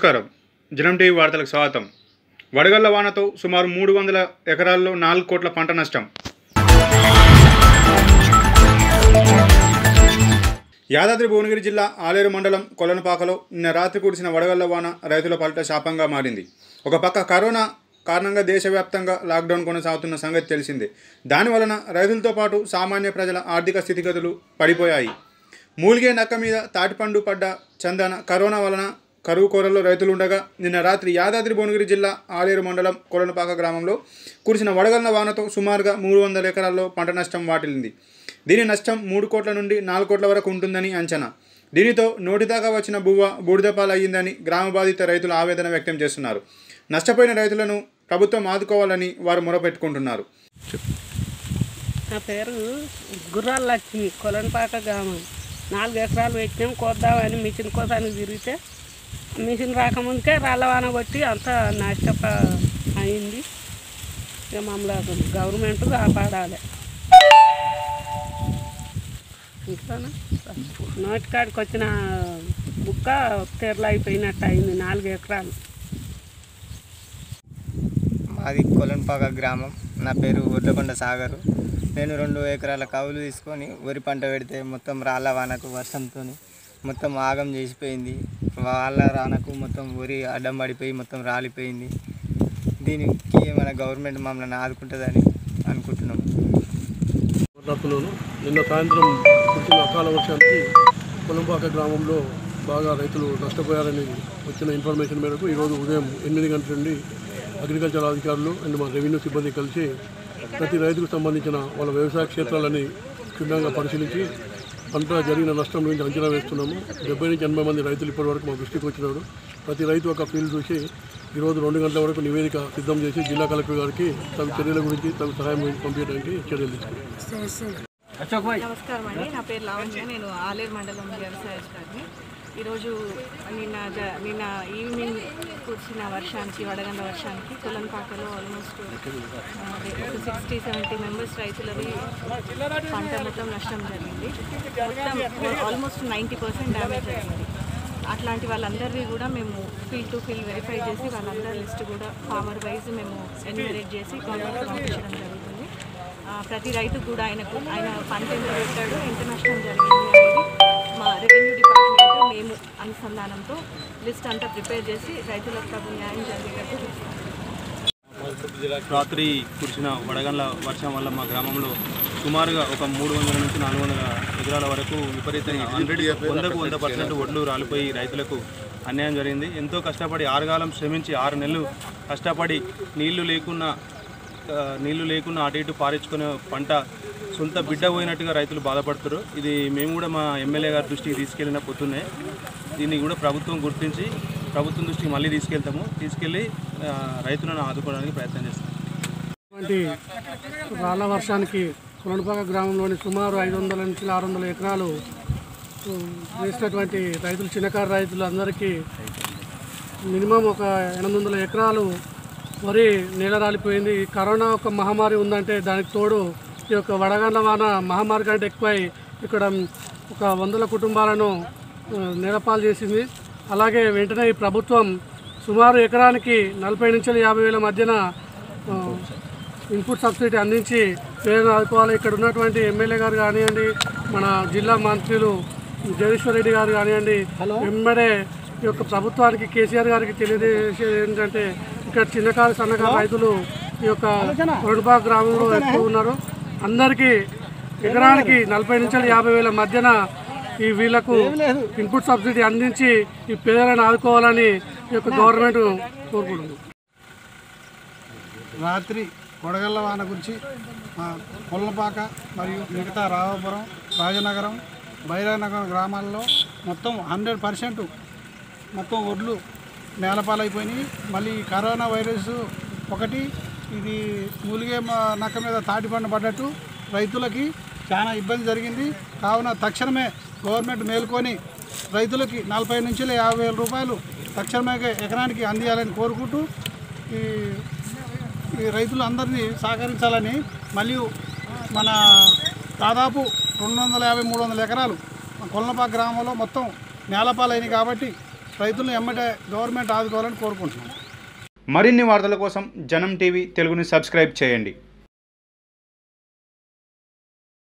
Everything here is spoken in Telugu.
నమస్కారం జనం టీవీ వార్తలకు స్వాగతం వడగళ్ల వానతో సుమారు మూడు వందల ఎకరాల్లో నాలుగు కోట్ల పంట నష్టం యాదాద్రి భువనగిరి జిల్లా ఆలేరు మండలం కొలనపాకలో నిన్న రాత్రి కురిసిన వడగళ్ల వాన రైతుల పాలిట శాపంగా మారింది ఒక పక్క కరోనా కారణంగా దేశవ్యాప్తంగా లాక్డౌన్ కొనసాగుతున్న సంగతి తెలిసిందే దానివలన రైతులతో పాటు సామాన్య ప్రజల ఆర్థిక స్థితిగతులు పడిపోయాయి మూలిగే నక్క మీద తాటిపండు పడ్డ చందన కరోనా వలన కరువు కోరల్లో రైతులు ఉండగా నిన్న రాత్రి యాదాద్రి భువనగిరి జిల్లా ఆలేరు మండలం కొలనపాక గ్రామంలో కురిసిన వడగళ్ల వానతో సుమారుగా మూడు వందల ఎకరాల్లో పంట నష్టం వాటిల్లింది దీని నష్టం మూడు కోట్ల నుండి నాలుగు కోట్ల వరకు ఉంటుందని అంచనా దీనితో నోటిదాకా వచ్చిన బువ్వ బూడిదపాలు అయ్యిందని గ్రామ బాధిత రైతులు ఆవేదన వ్యక్తం చేస్తున్నారు నష్టపోయిన రైతులను ప్రభుత్వం ఆదుకోవాలని వారు మొరపెట్టుకుంటున్నారు నా పేరు గుర్రాల లక్ష్మి కొలన్పాక గ్రామం నాలుగు ఎకరాలు పెట్టినాం కోద్దామని మిషన్ కోసానికి తిరిగితే మిషన్ రాకముందుకే రాళ్ళవాన కొట్టి అంత నష్టప అయింది ఇక మమ్మల్ని గవర్నమెంట్ కాపాడాలి ఇంట్లోనా నోటికాడికి వచ్చిన బుక్క తెరలు అయిపోయినట్టు అయింది నాలుగు ఎకరాలు మాది కొలన్పాక గ్రామం నా పేరు వడ్లకొండ సాగరు నేను రెండు ఎకరాల కవులు తీసుకొని వరి పంట పెడితే మొత్తం రాళ్ళ వానకు వర్షంతో మొత్తం ఆగం చేసిపోయింది వాళ్ళ రానకు మొత్తం వరి అడ్డం పడిపోయి మొత్తం రాలిపోయింది దీనికి మన గవర్నమెంట్ మమ్మల్ని ఆదుకుంటుందని అనుకుంటున్నాము మాట్లాడుతున్నాను నిన్న సాయంత్రం కురిసిన అకాల వర్షానికి పొలంపాక గ్రామంలో బాగా రైతులు నష్టపోయారని వచ్చిన ఇన్ఫర్మేషన్ మేరకు ఈరోజు ఉదయం ఎనిమిది గంటల నుండి అగ్రికల్చర్ అధికారులు అండ్ మా రెవెన్యూ సిబ్బంది కలిసి ప్రతి రైతుకు సంబంధించిన వాళ్ళ వ్యవసాయ క్షేత్రాలని క్షుణ్ణంగా పరిశీలించి పంట జరిగిన నష్టం గురించి అంచనా వేస్తున్నాము డెబ్బై నుంచి ఎనభై మంది రైతులు ఇప్పటివరకు మా దృష్టికి వచ్చినాడు ప్రతి రైతు ఒక ఫీల్డ్ చూసి ఈరోజు రెండు గంటల వరకు నివేదిక సిద్ధం చేసి జిల్లా కలెక్టర్ గారికి తగు చర్యల గురించి తగు సహాయం గురించి పంపించడానికి చర్యలు తీసుకున్నాం నమస్కారం అండి నా పేరు లావణ్య నేను ఆలేరు మండలం వ్యవసాయ అధికారిని ఈరోజు నిన్న జ- నిన్న ఈవినింగ్ కురిసిన వర్షానికి వడగండ వర్షానికి కులంపాకలో ఆల్మోస్ట్ ఒక సిక్స్టీ సెవెంటీ మెంబర్స్ రైతులది పంట మొత్తం నష్టం జరిగింది మొత్తం ఆల్మోస్ట్ నైంటీ పర్సెంట్ డ్యామేజ్ జరిగింది అట్లాంటి వాళ్ళందరినీ కూడా మేము ఫీల్ టు ఫీల్ వెరిఫై చేసి వాళ్ళందరి లిస్ట్ కూడా ఫార్మర్ వైజ్ మేము ఎన్యూమరేట్ చేసి గవర్నమెంట్ పంపించడం జరుగుతుంది ఆ, ప్రతి రైతుకు కూడా ఆయనకు ఆయన పంట ఎంత పెట్టాడు ఎంత నష్టం జరిగింది అనేది మా రెవెన్యూ డిపార్ట్మెంట్ మేము అనుసంధానంతో లిస్ట్ అంతా ప్రిపేర్ చేసి రైతులకు తగు న్యాయం జరిగేటట్టు చూస్తాం రాత్రి కురిసిన వడగండ్ల వర్షం వల్ల మా గ్రామంలో సుమారుగా ఒక మూడు వందల నుంచి నాలుగు వందల ఎకరాల వరకు విపరీతంగా హండ్రెడ్ వందకు వంద పర్సెంట్ ఒడ్లు రాలిపోయి రైతులకు అన్యాయం జరిగింది ఎంతో కష్టపడి ఆరుగాలం శ్రమించి ఆరు నెలలు కష్టపడి నీళ్లు లేకున్నా ఆ, నీళ్లు లేకున్నా అటు ఇటు పారించుకునే పంట సొంత బిడ్డ పోయినట్టుగా రైతులు బాధపడుతారు ఇది మేము కూడా మా ఎమ్మెల్యే గారి దృష్టికి తీసుకెళ్ళిన పొద్దున్నే దీన్ని కూడా ప్రభుత్వం గుర్తించి ప్రభుత్వం దృష్టికి మళ్ళీ తీసుకెళ్తాము తీసుకెళ్ళి ఆ, రైతులను ఆదుకోవడానికి ప్రయత్నం చేస్తాం ఇటువంటి రాళ్ల వర్షానికి కొలనుపాక గ్రామంలోని సుమారు ఐదు వందల నుంచి ఆరు వందల ఎకరాలు ఉమ్, వేసినటువంటి రైతులు చిన్నకారు రైతులు అందరికీ మినిమం ఒక ఎనిమిది వందల ఎకరాలు వరి నేల రాలిపోయింది ఈ కరోనా ఒక మహమ్మారి ఉందంటే దానికి తోడు ఈ యొక్క వడగండ్ల వాన మహమ్మారి కంటే ఎక్కువై ఇక్కడ ఒక వందల కుటుంబాలను ఆ, నేలపాలు చేసింది అలాగే వెంటనే ఈ ప్రభుత్వం సుమారు ఎకరానికి నలభై నుంచి యాభై వేల మధ్యన ఆ, ఇన్పుట్ సబ్సిడీ అందించి పేదలను ఆదుకోవాలి ఇక్కడ ఉన్నటువంటి ఎమ్మెల్యే గారు కానివ్వండి మన జిల్లా మంత్రులు జగదీశ్వర్ రెడ్డి గారు కానివ్వండి వెంబడే ఈ యొక్క ప్రభుత్వానికి కేసీఆర్ గారికి తెలియజేసేది ఏంటంటే ఇక్కడ చిన్నకారు సన్నకారు రైతులు ఈ యొక్క కొడుబా గ్రామంలో ఎక్కువ ఉన్నారు అందరికీ ఎకరానికి నలభై నుంచి యాభై వేల మధ్యన ఈ వీళ్లకు ఇన్పుట్ సబ్సిడీ అందించి ఈ పేదలను ఆదుకోవాలని ఈ యొక్క గవర్నమెంట్ కోరుకుంటుంది రాత్రి వడగళ్ళ వాన గురించి మా కొల్లపాక మరియు మిగతా రాఘవపురం రాజనగరం బైరానగరం గ్రామాల్లో మొత్తం హండ్రెడ్ పర్సెంట్ మొత్తం ఒడ్లు నేలపాలైపోయినాయి మళ్ళీ ఈ కరోనా వైరస్ ఒకటి ఇది మూలిగే మ- నక్క మీద తాటిపండు పడ్డట్టు రైతులకి చాలా ఇబ్బంది జరిగింది కావున తక్షణమే గవర్నమెంట్ మేల్కొని రైతులకి నలభై నుంచి యాభై వేల రూపాయలు తక్షణమే ఎకరానికి అందియాలని కోరుకుంటూ ఈ ఈ రైతులు అందరినీ సహకరించాలని మళ్ళీ మన దాదాపు రెండు వందల యాభై మూడు వందల ఎకరాలు కొల్లపాక గ్రామంలో మొత్తం నేలపాలైనవి కాబట్టి రైతులను ఎమ్మటే గవర్నమెంట్ ఆదుకోవాలని కోరుకుంటున్నాం మరిన్ని వార్తల కోసం జనం టీవీ తెలుగుని సబ్స్క్రైబ్ చేయండి